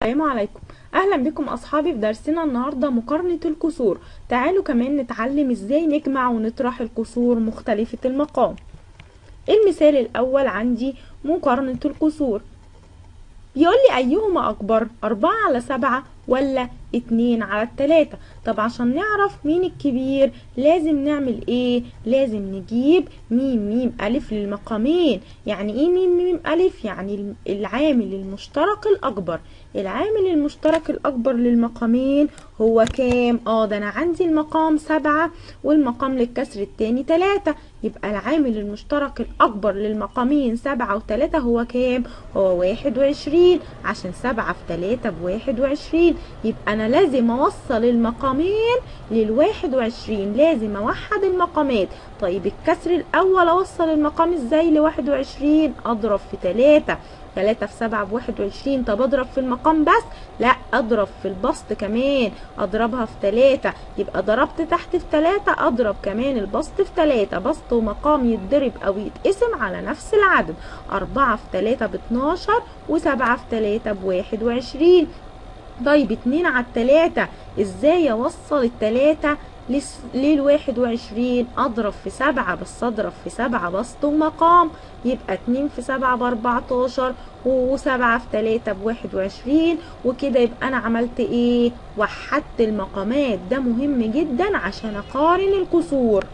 السلام عليكم اهلا بكم اصحابي في درسنا النهارده مقارنه الكسور تعالوا كمان نتعلم ازاي نجمع ونطرح الكسور مختلفه المقام المثال الاول عندي مقارنه الكسور بيقول لي ايهما اكبر أربعة على سبعة ولا اتنين على التلاتة طب عشان نعرف مين الكبير لازم نعمل ايه لازم نجيب ميم ميم الف للمقامين يعني ايه ميم ميم الف يعني العامل المشترك الاكبر العامل المشترك الاكبر للمقامين هو كام اه ده انا عندي المقام سبعة والمقام للكسر التاني تلاتة يبقى العامل المشترك الاكبر للمقامين سبعة وتلاتة هو كام هو واحد وعشرين عشان سبعة في تلاتة بواحد وعشرين يبقى انا لازم اوصل المقامين للواحد وعشرين لازم اوحد المقامات طيب الكسر الاول اوصل المقام ازاي لواحد وعشرين اضرب في تلاتة تلاتة في سبعة بواحد وعشرين طب اضرب في المقام بس لا اضرب في البسط كمان اضربها في تلاتة يبقى ضربت تحت في تلاتة اضرب كمان البسط في تلاتة بسط ومقام يتضرب او يتقسم على نفس العدد اربعة في تلاتة باتناشر وسبعة في تلاتة بواحد وعشرين طيب اتنين على التلاتة ازاي اوصل التلاتة للواحد وعشرين اضرب في سبعة بس اضرب في سبعة بسط ومقام يبقى اتنين في سبعة باربعتاشر وسبعة في تلاتة بواحد وعشرين وكده يبقى انا عملت ايه وحدت المقامات ده مهم جدا عشان اقارن الكسور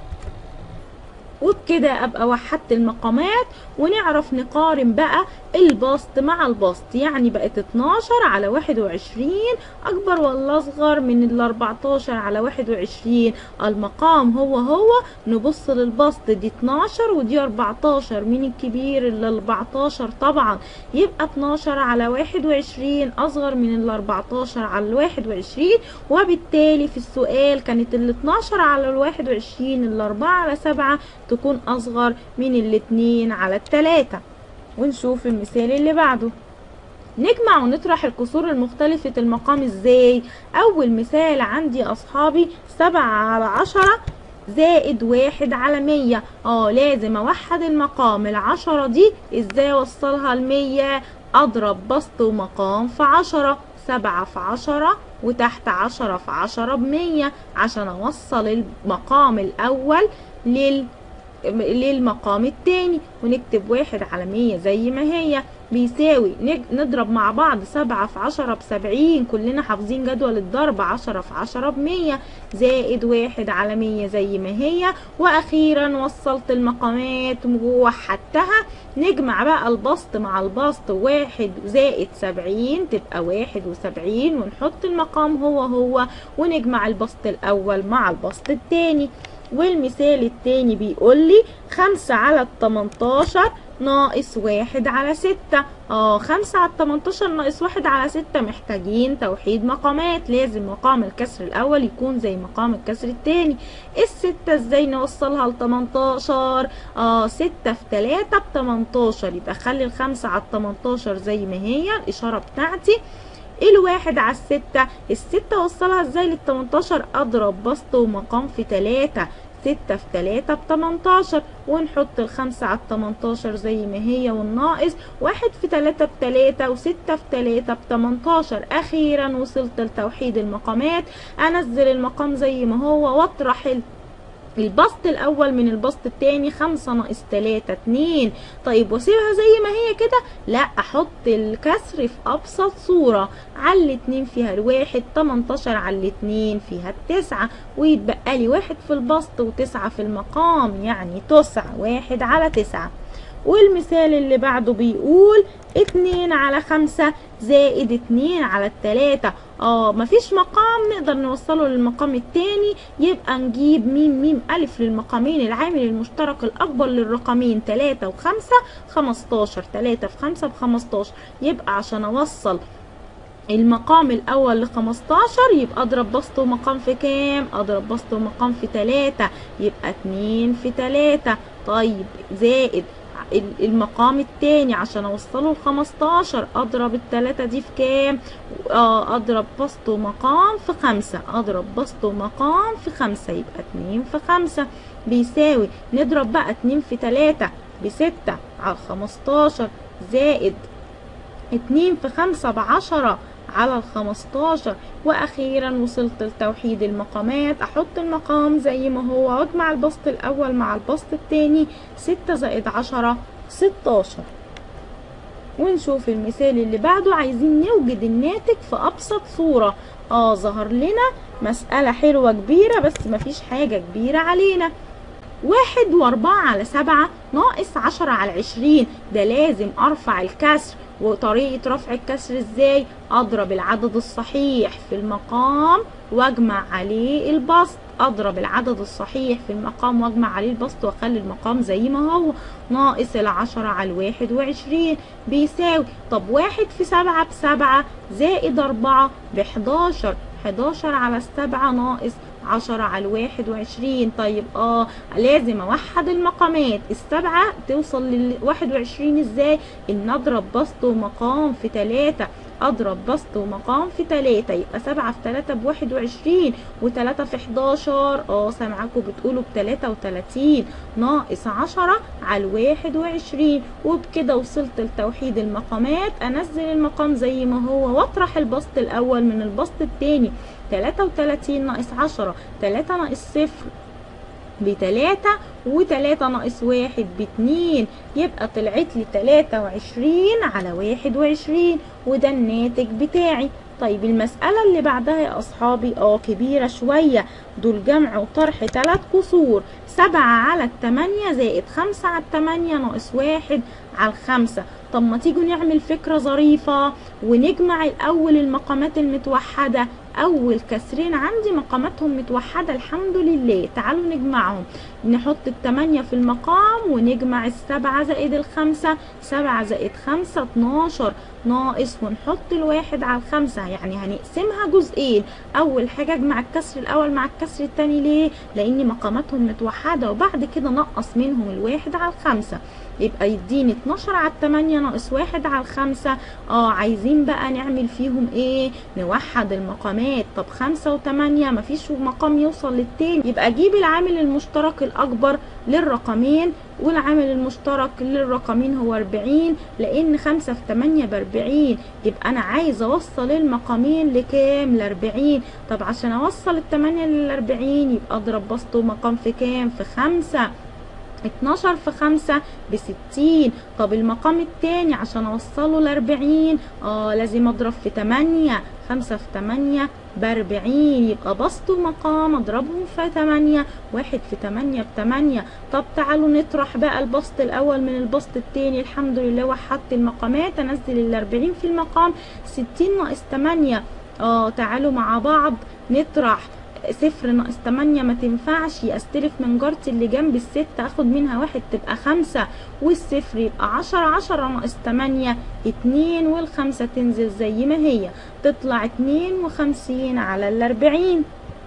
وبكده ابقى وحدت المقامات ونعرف نقارن بقى البسط مع البسط يعني بقت 12 على 21 اكبر ولا اصغر من ال 14 على 21 المقام هو هو نبص للبسط دي 12 ودي 14 مين الكبير ال 14 طبعا يبقى 12 على 21 اصغر من ال 14 على ال 21 وبالتالي في السؤال كانت ال 12 على ال 21 ال 4 على 7 تكون اصغر من الاتنين على التلاتة ونشوف المثال اللي بعده نجمع ونطرح الكسور المختلفة المقام ازاي اول مثال عندي اصحابي سبعة على عشرة زائد واحد على مية اه لازم اوحد المقام العشرة دي ازاي اوصلها المية اضرب بسط ومقام في عشرة سبعة في عشرة وتحت عشرة في عشرة بمية عشان اوصل المقام الاول لل للمقام التاني ونكتب واحد على مية زي ما هي بيساوي نضرب مع بعض سبعة في عشرة بسبعين كلنا حافظين جدول الضرب عشرة في عشرة بمية زائد واحد على مية زي ما هي وأخيرا وصلت المقامات ووحدتها نجمع بقى البسط مع البسط واحد زائد سبعين تبقى واحد وسبعين ونحط المقام هو هو ونجمع البسط الأول مع البسط التاني والمثال التاني بيقول لي خمسة على التمنتاشر ناقص واحد على ستة اه خمسة على التمنتاشر ناقص واحد على ستة محتاجين توحيد مقامات لازم مقام الكسر الأول يكون زي مقام الكسر التاني الستة ازاي نوصلها لتمنتاشر اه ستة في تلاتة بتمنتاشر يبقى خلي الخمسة على التمنتاشر زي ما هي الإشارة بتاعتي الواحد على الستة الستة وصلها ازاي للتمنتاشر اضرب بسط ومقام في تلاتة ستة في تلاتة بتمنتاشر ونحط الخمسة على التمنتاشر زي ما هي والناقص واحد في تلاتة بتلاتة وستة في تلاتة بتمنتاشر اخيرا وصلت لتوحيد المقامات انزل المقام زي ما هو واطرح البسط الاول من البسط التاني خمسة ناقص تلاتة اتنين طيب واسيبها زي ما هي كده لا احط الكسر في ابسط صورة على الاتنين فيها الواحد تمنتاشر على الاتنين فيها التسعة ويتبقى لي واحد في البسط وتسعة في المقام يعني تسعة واحد على تسعة والمثال اللي بعده بيقول اتنين على خمسة زائد اتنين على التلاتة اه مفيش مقام نقدر نوصله للمقام التاني يبقى نجيب ميم ميم الف للمقامين العامل المشترك الاكبر للرقمين تلاتة وخمسة خمستاشر تلاتة في خمسة بخمستاشر يبقى عشان اوصل المقام الاول ل 15 يبقى اضرب بسط ومقام في كام اضرب بسط ومقام في 3 يبقى 2 في 3 طيب زائد المقام التاني عشان اوصله ل 15 اضرب التلاتة دي في كام اه اضرب بسط ومقام في خمسة اضرب بسط ومقام في خمسة يبقى اتنين في خمسة بيساوي نضرب بقى اتنين في تلاتة بستة على خمستاشر زائد اتنين في خمسة بعشرة على الخمستاشر واخيرا وصلت لتوحيد المقامات احط المقام زي ما هو واجمع البسط الاول مع البسط التاني ستة زائد عشرة ستاشر ونشوف المثال اللي بعده عايزين نوجد الناتج في ابسط صورة اه ظهر لنا مسألة حلوة كبيرة بس مفيش حاجة كبيرة علينا واحد واربعة على سبعة ناقص عشرة على عشرين ده لازم ارفع الكسر وطريقة رفع الكسر ازاي اضرب العدد الصحيح في المقام واجمع عليه البسط اضرب العدد الصحيح في المقام واجمع عليه البسط واخلي المقام زي ما هو ناقص العشرة على الواحد وعشرين بيساوي طب واحد في سبعة بسبعة زائد اربعة بحداشر حداشر على السبعة ناقص عشرة على الواحد وعشرين طيب اه لازم اوحد المقامات السبعة توصل للواحد وعشرين ازاي ان اضرب بسط ومقام في تلاتة اضرب بسط ومقام في تلاتة يبقى سبعة في تلاتة بواحد وعشرين وتلاتة في حداشر اه سامعاكم بتقولوا بتلاتة وتلاتين ناقص عشرة على الواحد وعشرين وبكده وصلت لتوحيد المقامات انزل المقام زي ما هو واطرح البسط الاول من البسط التاني تلاتة وتلاتين ناقص عشرة تلاتة ناقص صفر بتلاتة وتلاتة ناقص واحد باتنين يبقى طلعت لي تلاتة وعشرين على واحد وعشرين وده الناتج بتاعي طيب المسألة اللي بعدها يا أصحابي اه كبيرة شوية دول جمع وطرح تلات كسور سبعة على التمانية زائد خمسة على التمانية ناقص واحد على الخمسة طب ما تيجوا نعمل فكرة ظريفة ونجمع الأول المقامات المتوحدة أول كسرين عندي مقاماتهم متوحدة الحمد لله تعالوا نجمعهم نحط التمانية في المقام ونجمع السبعة زائد الخمسة سبعة زائد خمسة اتناشر ناقص ونحط الواحد على الخمسة يعني هنقسمها جزئين أول حاجة اجمع الكسر الأول مع الكسر التاني ليه؟ لأن مقاماتهم متوحدة وبعد كده نقص منهم الواحد على الخمسة يبقى يديني 12 على 8 ناقص 1 على 5 اه عايزين بقى نعمل فيهم ايه نوحد المقامات طب 5 و8 مفيش مقام يوصل للتاني يبقى اجيب العامل المشترك الاكبر للرقمين والعامل المشترك للرقمين هو 40 لان 5 في 8 ب 40 يبقى انا عايزه اوصل المقامين لكام ل 40 طب عشان اوصل ال 8 لل 40 يبقى اضرب بسط ومقام في كام في 5 12 في 5 ب 60 طب المقام التاني عشان اوصله ل 40 اه لازم اضرب في 8 5 في 8 ب 40 يبقى بسط ومقام اضربهم في 8 1 في 8 ب 8 طب تعالوا نطرح بقى البسط الاول من البسط التاني الحمد لله وحدت المقامات انزل ال 40 في المقام 60 ناقص 8 اه تعالوا مع بعض نطرح صفر ناقص تمانية ما تنفعش استلف من جارتي اللي جنب الستة اخد منها واحد تبقى خمسة والصفر يبقى عشرة عشرة ناقص تمانية اتنين والخمسة تنزل زي ما هي تطلع اتنين وخمسين على الاربعين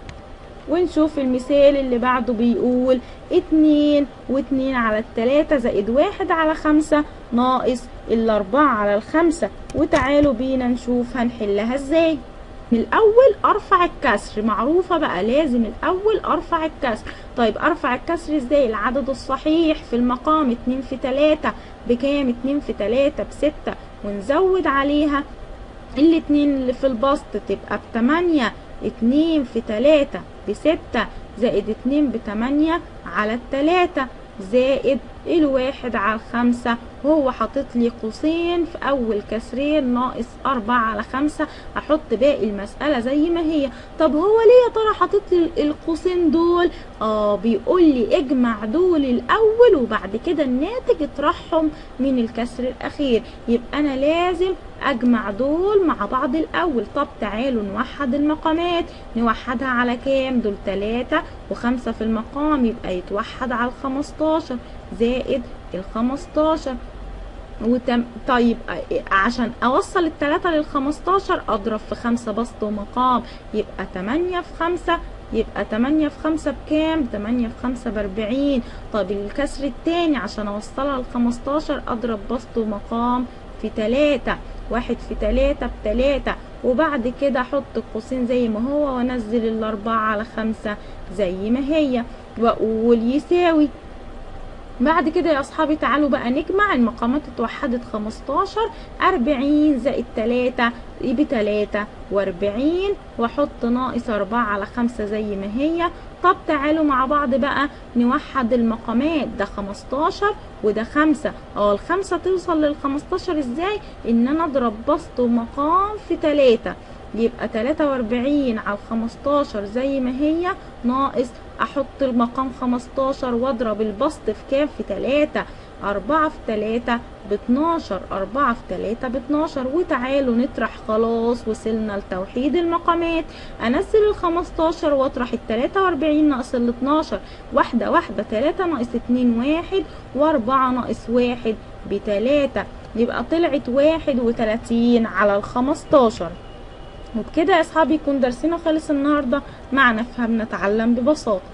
ونشوف المثال اللي بعده بيقول اتنين واتنين على التلاتة زائد واحد على خمسة ناقص الاربعة على الخمسة وتعالوا بينا نشوف هنحلها ازاي الاول ارفع الكسر معروفة بقى لازم الاول ارفع الكسر طيب ارفع الكسر ازاي العدد الصحيح في المقام اتنين في تلاتة بكام اتنين في تلاتة بستة ونزود عليها الاتنين اللي في البسط تبقى بتمانية اتنين في تلاتة بستة زائد اتنين بتمانية على التلاتة زائد الواحد على الخمسة وهو حاطط لي قوسين في أول كسرين ناقص أربعة على خمسة أحط باقي المسألة زي ما هي طب هو ليه يا ترى حاطط لي القوسين دول اه بيقول لي اجمع دول الأول وبعد كده الناتج اطرحهم من الكسر الأخير يبقى أنا لازم أجمع دول مع بعض الأول طب تعالوا نوحد المقامات نوحدها على كام دول تلاتة وخمسة في المقام يبقى يتوحد على الخمستاشر زائد الخمستاشر وتم طيب عشان اوصل التلاتة للخمستاشر اضرب في خمسة بسط ومقام يبقى تمانية في خمسة يبقى تمانية في خمسة بكام؟ تمانية في خمسة بأربعين طب الكسر التاني عشان أوصلها لخمستاشر أضرب بسط ومقام في تلاتة واحد في تلاتة بتلاتة وبعد كده أحط القوسين زي ما هو وأنزل الأربعة على خمسة زي ما هي وأقول يساوي بعد كده يا اصحابي تعالوا بقى نجمع المقامات اتوحدت 15 40 زائد 3 ب 43 واحط ناقص 4 على 5 زي ما هي طب تعالوا مع بعض بقى نوحد المقامات ده 15 وده 5 اه الخمسة توصل لل 15 ازاي ان انا اضرب بسط ومقام في 3 يبقى 43 على 15 زي ما هي ناقص احط المقام 15 واضرب البسط في كام في 3 4 في 3 ب 12 4 في 3 ب 12 وتعالوا نطرح خلاص وصلنا لتوحيد المقامات انزل ال 15 واطرح ال 43 ناقص ال 12 واحدة واحدة 3 ناقص 2 1 و4 ناقص 1 ب 3 يبقى طلعت 31 على ال 15 وبكده يا اصحابي يكون درسنا خلص النهارده معنا فهم نتعلم ببساطه